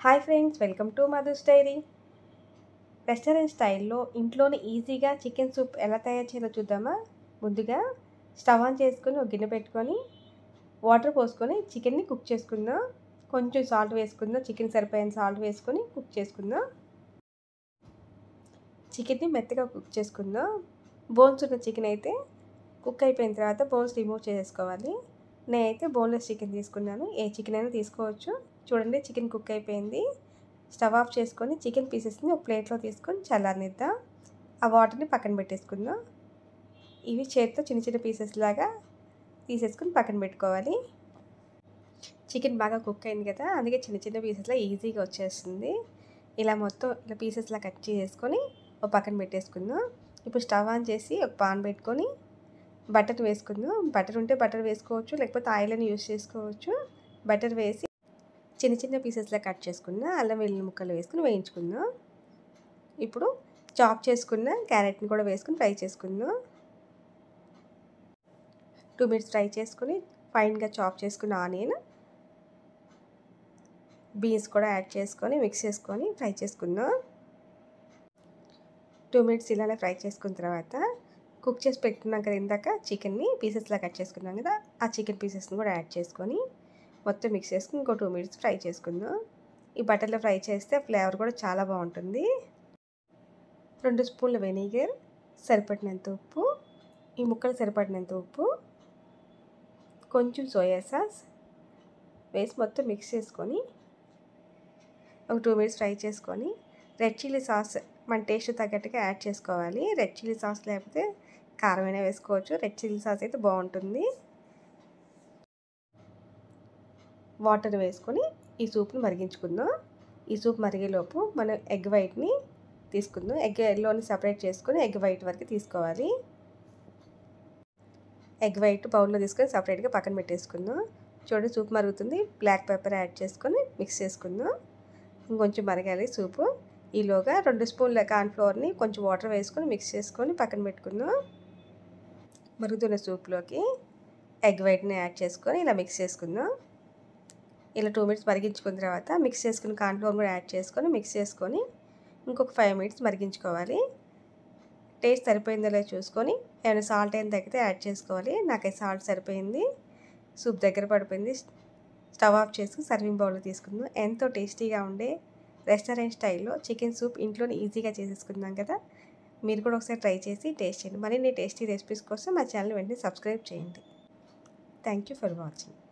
hi friends welcome to Madhu's diary restaurant స్టైల్లో ఇంట్లోనే ఈజీగా చికెన్ సూప్ ఎలా తయారు చేయాలో చూద్దామా ముందుగా స్టవ్ ఆన్ చేసుకొని ఒక గిన్నె పెట్టుకొని వాటర్ పోసుకొని చికెన్ని కుక్ చేసుకుందాం కొంచెం సాల్ట్ వేసుకుందాం చికెన్ సరిపోయిన సాల్ట్ వేసుకొని కుక్ చేసుకుందాం చికెన్ని మెత్తగా కుక్ చేసుకుందాం బోన్స్ ఉన్న చికెన్ అయితే కుక్ అయిపోయిన తర్వాత బోన్స్ రిమూవ్ చేసుకోవాలి నేనైతే బోన్లెస్ చికెన్ తీసుకున్నాను ఏ చికెన్ అయినా తీసుకోవచ్చు చూడండి చికెన్ కుక్ అయిపోయింది స్టవ్ ఆఫ్ చేసుకొని చికెన్ పీసెస్ని ఒక ప్లేట్లో తీసుకొని చల్లారనిద్దాం ఆ వాటర్ని పక్కన పెట్టేసుకుందాం ఇవి చేతితో చిన్న చిన్న పీసెస్ లాగా తీసేసుకొని పక్కన పెట్టుకోవాలి చికెన్ బాగా కుక్ అయింది కదా అందుకే చిన్న చిన్న పీసెస్లా ఈజీగా వచ్చేస్తుంది ఇలా మొత్తం ఇలా పీసెస్లా కట్ చేసుకొని ఒక పక్కన పెట్టేసుకుందాం ఇప్పుడు స్టవ్ ఆన్ చేసి ఒక పాన్ పెట్టుకొని బటర్ వేసుకుందాం బటర్ ఉంటే బటర్ వేసుకోవచ్చు లేకపోతే ఆయిల్ అని యూస్ చేసుకోవచ్చు బటర్ వేసి చిన్న చిన్న పీసెస్లా కట్ చేసుకున్న అల్లం వెల్లుల్లి ముక్కలు వేసుకుని వేయించుకుందాం ఇప్పుడు చాప్ చేసుకున్న క్యారెట్ని కూడా వేసుకుని ఫ్రై చేసుకుందాం టూ మినిట్స్ ఫ్రై చేసుకుని ఫైన్గా చాప్ చేసుకున్న ఆనియన్ బీన్స్ కూడా యాడ్ చేసుకొని మిక్స్ చేసుకొని ఫ్రై చేసుకుందాం టూ మినిట్స్ ఇలానే ఫ్రై చేసుకున్న తర్వాత కుక్ చేసి పెట్టుకున్నాం కదా ఇందాక చికెన్ని పీసెస్లా కట్ చేసుకున్నాం కదా ఆ చికెన్ పీసెస్ని కూడా యాడ్ చేసుకొని మొత్తం మిక్స్ చేసుకుని ఇంకో టూ మినిట్స్ ఫ్రై చేసుకుందాం ఈ బటర్లో ఫ్రై చేస్తే ఫ్లేవర్ కూడా చాలా బాగుంటుంది రెండు స్పూన్ల వెనిగర్ సరిపడినంత ఉప్పు ఈ ముక్కలు సరిపడినంత ఉప్పు కొంచెం సోయా సాస్ వేసి మొత్తం మిక్స్ చేసుకొని ఒక టూ మినిట్స్ ఫ్రై చేసుకొని రెడ్ చిల్లీ సాస్ మన టేస్ట్ తగ్గట్టుగా యాడ్ చేసుకోవాలి రెడ్ చిల్లీ సాస్ లేకపోతే కారమైనా వేసుకోవచ్చు రెడ్ చిల్లీ సాస్ అయితే బాగుంటుంది వాటర్ వేసుకొని ఈ సూప్ని మరిగించుకుందాం ఈ సూప్ మరిగేలోపు మనం ఎగ్ వైట్ని తీసుకుందాం ఎగ్ ఎల్లోని సపరేట్ చేసుకొని ఎగ్ వైట్ వరకు తీసుకోవాలి ఎగ్ వైట్ బౌల్లో తీసుకొని సపరేట్గా పక్కన పెట్టేసుకుందాం చూడండి సూప్ మరుగుతుంది బ్లాక్ పెప్పర్ యాడ్ చేసుకొని మిక్స్ చేసుకుందాం ఇంకొంచెం మరగాలి సూపు ఈలోగా రెండు స్పూన్ల కార్న్ఫ్లోర్ని కొంచెం వాటర్ వేసుకొని మిక్స్ చేసుకొని పక్కన పెట్టుకుందాం మరుగుతున్న సూప్లోకి ఎగ్ వైట్ని యాడ్ చేసుకొని ఇలా మిక్స్ చేసుకుందాం ఇలా టూ మినిట్స్ మరిగించుకున్న తర్వాత మిక్స్ చేసుకుని కార్న్ఫ్లోర్ కూడా యాడ్ చేసుకొని మిక్స్ చేసుకొని ఇంకొక ఫైవ్ మినిట్స్ మరిగించుకోవాలి టేస్ట్ సరిపోయిందో లేదో చూసుకొని ఏమైనా సాల్ట్ అయిన తగ్గితే యాడ్ చేసుకోవాలి నాకైతే సాల్ట్ సరిపోయింది సూప్ దగ్గర పడిపోయింది స్టవ్ ఆఫ్ చేసుకుని సర్వింగ్ బౌల్లో తీసుకుందాం ఎంతో టేస్టీగా ఉండే రెస్టారెంట్ స్టైల్లో చికెన్ సూప్ ఇంట్లోనే ఈజీగా చేసేసుకుందాం కదా మీరు కూడా ఒకసారి ట్రై చేసి టేస్ట్ చేయండి మరిన్ని టేస్టీ రెసిపీస్ కోసం మా ఛానల్ వెంటనే సబ్స్క్రైబ్ చేయండి థ్యాంక్ యూ ఫర్ వాచింగ్